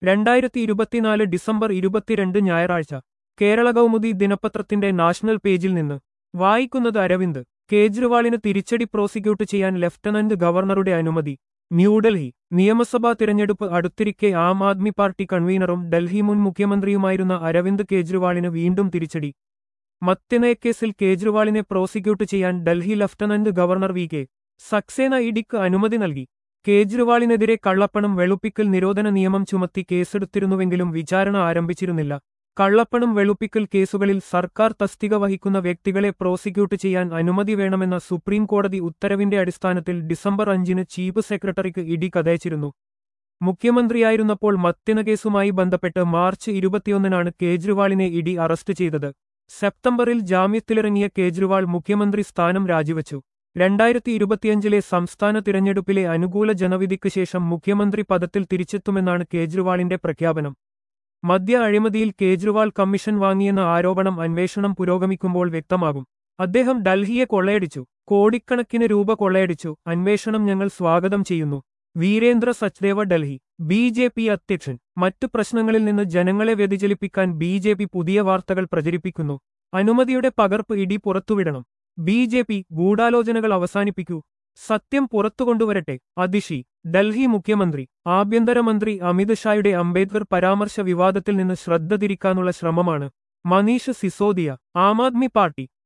രണ്ടായിരത്തി ഇരുപത്തിനാല് ഡിസംബർ ഇരുപത്തിരണ്ട് ഞായറാഴ്ച കേരള കൗമുദി ദിനപത്രത്തിന്റെ നാഷണൽ പേജിൽ നിന്ന് വായിക്കുന്നത് അരവിന്ദ് കേജ്രിവാളിന് തിരിച്ചടി പ്രോസിക്യൂട്ട് ചെയ്യാൻ ലഫ്റ്റനന്റ് ഗവർണറുടെ അനുമതി ന്യൂഡൽഹി നിയമസഭാ തിരഞ്ഞെടുപ്പ് അടുത്തിരിക്കെ ആം ആദ്മി പാർട്ടി കൺവീനറും ഡൽഹി മുൻ മുഖ്യമന്ത്രിയുമായിരുന്ന അരവിന്ദ് കേജ്രിവാളിന് വീണ്ടും തിരിച്ചടി മദ്യനയക്കേസിൽ കേജ്രിവാളിനെ പ്രോസിക്യൂട്ട് ചെയ്യാൻ Delhi lieutenant governor V K Saxena ഇഡിക്ക് അനുമതി നൽകി കേജ്രിവാളിനെതിരെ കള്ളപ്പണം വെളുപ്പിക്കൽ നിരോധന നിയമം ചുമത്തി കേസെടുത്തിരുന്നുവെങ്കിലും വിചാരണ ആരംഭിച്ചിരുന്നില്ല കള്ളപ്പണം വെളുപ്പിക്കൽ കേസുകളിൽ സർക്കാർ തസ്തിക വഹിക്കുന്ന വ്യക്തികളെ പ്രോസിക്യൂട്ട് ചെയ്യാൻ അനുമതി വേണമെന്ന സുപ്രീം കോടതി ഉത്തരവിന്റെ അടിസ്ഥാനത്തിൽ ഡിസംബർ അഞ്ചിന് ചീഫ് സെക്രട്ടറിക്ക് ഇഡി കഥയച്ചിരുന്നു മുഖ്യമന്ത്രിയായിരുന്നപ്പോൾ മത്യന കേസുമായി ബന്ധപ്പെട്ട് മാർച്ച് ഇരുപത്തിയൊന്നിനാണ് കേജ്രിവാളിനെ ഇഡി അറസ്റ്റ് ചെയ്തത് സെപ്റ്റംബറിൽ ജാമ്യത്തിലിറങ്ങിയ കേജ്രിവാൾ മുഖ്യമന്ത്രി സ്ഥാനം രാജിവച്ചു രണ്ടായിരത്തി ഇരുപത്തിയഞ്ചിലെ സംസ്ഥാന തിരഞ്ഞെടുപ്പിലെ അനുകൂല ജനവിധിക്ക് ശേഷം മുഖ്യമന്ത്രി പദത്തിൽ തിരിച്ചെത്തുമെന്നാണ് കേജ്രിവാളിന്റെ പ്രഖ്യാപനം മദ്യ അഴിമതിയിൽ കേജ്രിവാൾ കമ്മീഷൻ വാങ്ങിയെന്ന ആരോപണം അന്വേഷണം പുരോഗമിക്കുമ്പോൾ വ്യക്തമാകും അദ്ദേഹം ഡൽഹിയെ കൊള്ളയടിച്ചു കോടിക്കണക്കിന് രൂപ കൊള്ളയടിച്ചു അന്വേഷണം ഞങ്ങൾ സ്വാഗതം ചെയ്യുന്നു Virendra Sachdeva Delhi B J P അധ്യക്ഷൻ മറ്റു പ്രശ്നങ്ങളിൽ നിന്ന് ജനങ്ങളെ വ്യതിചലിപ്പിക്കാൻ ബി ജെ പി പുതിയ വാർത്തകൾ പ്രചരിപ്പിക്കുന്നു അനുമതിയുടെ പകർപ്പ് ഇടി പുറത്തുവിടണം ബി ജെ പി ഗൂഢാലോചനകൾ അവസാനിപ്പിക്കൂ സത്യം പുറത്തുകൊണ്ടുവരട്ടെ അതിഷി ഡൽഹി മുഖ്യമന്ത്രി ആഭ്യന്തരമന്ത്രി അമിത് ഷായുടെ അംബേദ്കർ പരാമർശ വിവാദത്തിൽ നിന്ന് ശ്രദ്ധ തിരിക്കാനുള്ള ശ്രമമാണ് മനീഷ് സിസോദിയ ആം ആദ്മി പാർട്ടി